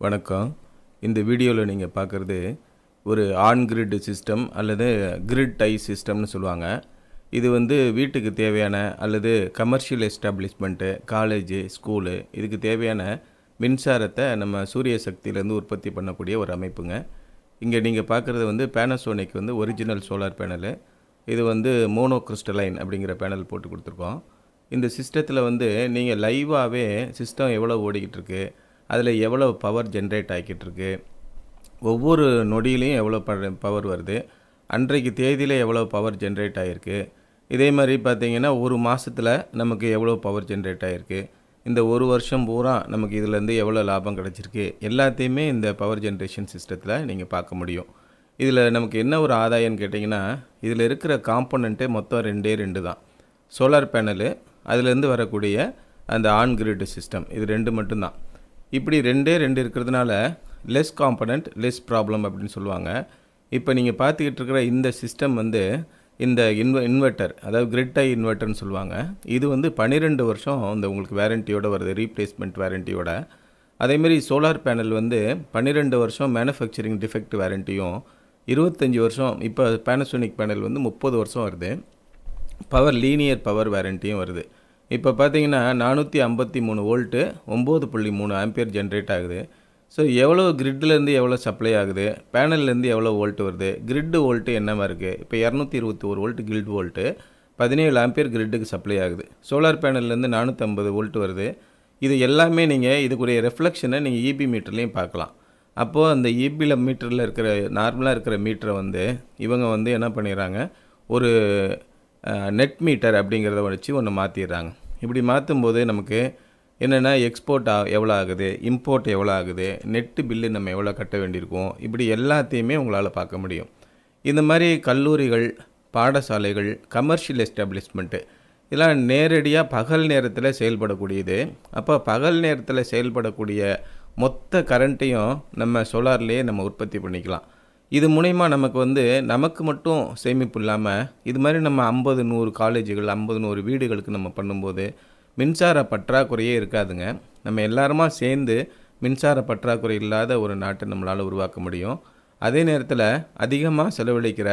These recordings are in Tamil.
வணக்கம் இந்த வீடியோவில் நீங்கள் பார்க்குறது ஒரு ஆன் கிரிட் சிஸ்டம் அல்லது கிரிட் டை சிஸ்டம்னு சொல்லுவாங்க இது வந்து வீட்டுக்கு தேவையான அல்லது கமர்ஷியல் எஸ்டாப்ளிஷ்மெண்ட்டு காலேஜு ஸ்கூலு இதுக்கு தேவையான மின்சாரத்தை நம்ம சூரிய சக்தியிலேருந்து உற்பத்தி பண்ணக்கூடிய ஒரு அமைப்புங்க இங்கே நீங்கள் பார்க்குறது வந்து பேனசோனிக் வந்து ஒரிஜினல் சோலார் பேனலு இது வந்து மோனோ கிறிஸ்டலைன் அப்படிங்கிற பேனல் போட்டு கொடுத்துருக்கோம் இந்த சிஸ்டத்தில் வந்து நீங்கள் லைவாகவே சிஸ்டம் எவ்வளோ ஓடிக்கிட்டு இருக்கு அதில் எவ்வளோ பவர் ஜென்ரேட் ஆகிக்கிட்டு இருக்கு ஒவ்வொரு நொடியிலையும் எவ்வளோ பவர் வருது அன்றைக்கு தேதியில் எவ்வளோ பவர் ஜென்ரேட் ஆகிருக்கு இதே மாதிரி பார்த்தீங்கன்னா ஒரு மாதத்தில் நமக்கு எவ்வளோ பவர் ஜென்ரேட் ஆகிருக்கு இந்த ஒரு வருஷம் பூரா நமக்கு இதுலேருந்து எவ்வளோ லாபம் கிடச்சிருக்கு எல்லாத்தையுமே இந்த பவர் ஜென்ரேஷன் சிஸ்டத்தில் நீங்கள் பார்க்க முடியும் இதில் நமக்கு என்ன ஒரு ஆதாயம்னு கேட்டிங்கன்னா இதில் இருக்கிற காம்பனண்ட்டே மொத்தம் ரெண்டே ரெண்டு தான் சோலார் பேனலு அதுலேருந்து வரக்கூடிய அந்த ஆன் கிரிட் சிஸ்டம் இது ரெண்டு மட்டும்தான் இப்படி ரெண்டே ரெண்டு இருக்கிறதுனால லெஸ் காம்பனண்ட் லெஸ் ப்ராப்ளம் அப்படின்னு சொல்லுவாங்க இப்போ நீங்கள் பார்த்துக்கிட்டு இருக்கிற இந்த சிஸ்டம் வந்து இந்த இன்வ இன்வெர்ட்டர் அதாவது கிரிட் ஐ இன்வெர்ட்டர்னு சொல்லுவாங்க இது வந்து பன்னிரெண்டு வருஷம் இந்த உங்களுக்கு வேரண்டியோட வருது ரீப்ளேஸ்மெண்ட் வேரண்டியோட அதேமாரி சோலார் பேனல் வந்து பன்னிரெண்டு வருஷம் மேனுஃபேக்சரிங் டிஃபெக்ட் வேரண்டியும் இருபத்தஞ்சி வருஷம் இப்போ பேனசோனிக் பேனல் வந்து முப்பது வருஷம் வருது பவர் லீனியர் பவர் வேரண்டியும் வருது இப்போ பார்த்தீங்கன்னா நானூற்றி ஐம்பத்தி மூணு வோல்ட்டு ஒம்பது புள்ளி மூணு ஆம்பியர் ஜென்ரேட் ஆகுது ஸோ எவ்வளோ கிரிட்லேருந்து எவ்வளோ சப்ளை ஆகுது பேனல்லேருந்து எவ்வளோ வோல்ட் வருது கிரிட்டு வோல்ட்டு என்னவா இருக்குது இப்போ இரநூத்தி இருபத்தி ஒரு வோல்ட் கிரிட் வோல்ட்டு பதினேழு ஆம்பியர் கிரிட்டுக்கு சப்ளை ஆகுது சோலார் பேனல்லேருந்து நானூற்றம்பது வோல்ட் வருது இது எல்லாமே நீங்கள் இதுக்குரிய ரெஃப்ளெக்ஷனை நீங்கள் இபி மீட்டர்லேயும் பார்க்கலாம் அப்போது அந்த இபியில் மீட்டரில் இருக்கிற நார்மலாக இருக்கிற மீட்டரை வந்து இவங்க வந்து என்ன பண்ணிடுறாங்க ஒரு நெட் மீட்டர் அப்படிங்கிறத வச்சு ஒன்று மாற்றிடுறாங்க இப்படி மாற்றும்போது நமக்கு என்னென்னா எக்ஸ்போர்ட் ஆ எவ்வளோ ஆகுது இம்போர்ட் எவ்வளோ ஆகுது நெட்டு பில்லு நம்ம எவ்வளோ கட்ட வேண்டியிருக்கோம் இப்படி எல்லாத்தையுமே உங்களால் பார்க்க முடியும் இந்த மாதிரி கல்லூரிகள் பாடசாலைகள் கமர்ஷியல் எஸ்டாப்ளிஷ்மெண்ட்டு இதெல்லாம் நேரடியாக பகல் நேரத்தில் செயல்படக்கூடியது அப்போ பகல் நேரத்தில் செயல்படக்கூடிய மொத்த கரண்ட்டையும் நம்ம சோலார்லேயே நம்ம உற்பத்தி பண்ணிக்கலாம் இது மூலயமா நமக்கு வந்து நமக்கு மட்டும் சேமிப்பு இல்லாமல் இது மாதிரி நம்ம ஐம்பது நூறு காலேஜுகள் ஐம்பது நூறு வீடுகளுக்கு நம்ம பண்ணும்போது மின்சார பற்றாக்குறையே இருக்காதுங்க நம்ம எல்லாருமா சேர்ந்து மின்சார பற்றாக்குறை இல்லாத ஒரு நாட்டை நம்மளால் உருவாக்க முடியும் அதே நேரத்தில் அதிகமாக செலவழிக்கிற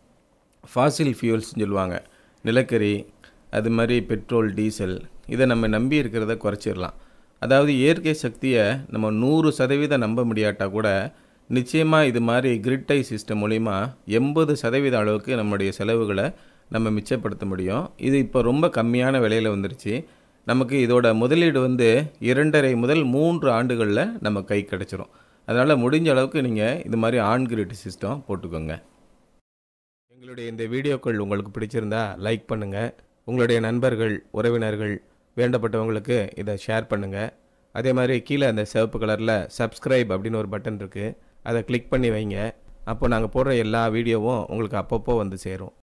ஃபாசில் ஃபியூல்ஸ்னு சொல்லுவாங்க நிலக்கரி அது மாதிரி பெட்ரோல் டீசல் இதை நம்ம நம்பி இருக்கிறத குறைச்சிடலாம் அதாவது இயற்கை சக்தியை நம்ம நூறு சதவீதம் நம்ப முடியாட்டா கூட நிச்சயமாக இது மாதிரி கிரிட்டை சிஸ்டம் மூலிமா எண்பது சதவீத அளவுக்கு நம்முடைய செலவுகளை நம்ம மிச்சப்படுத்த முடியும் இது இப்போ ரொம்ப கம்மியான விலையில் வந்துருச்சு நமக்கு இதோட முதலீடு வந்து இரண்டரை முதல் மூன்று ஆண்டுகளில் நம்ம கை கிடச்சிரும் அதனால் முடிஞ்ச அளவுக்கு நீங்கள் இது மாதிரி ஆன் கிரிட் சிஸ்டம் போட்டுக்கோங்க எங்களுடைய இந்த வீடியோக்கள் உங்களுக்கு பிடிச்சிருந்தா லைக் பண்ணுங்கள் உங்களுடைய நண்பர்கள் உறவினர்கள் வேண்டப்பட்டவங்களுக்கு இதை ஷேர் பண்ணுங்கள் அதே மாதிரி கீழே அந்த சிவப்பு கலரில் சப்ஸ்கிரைப் அப்படின்னு ஒரு பட்டன் இருக்குது அதை கிளிக் பண்ணி வைங்க அப்போ நாங்கள் போடுற எல்லா வீடியோவும் உங்களுக்கு அப்பப்போ வந்து சேரும்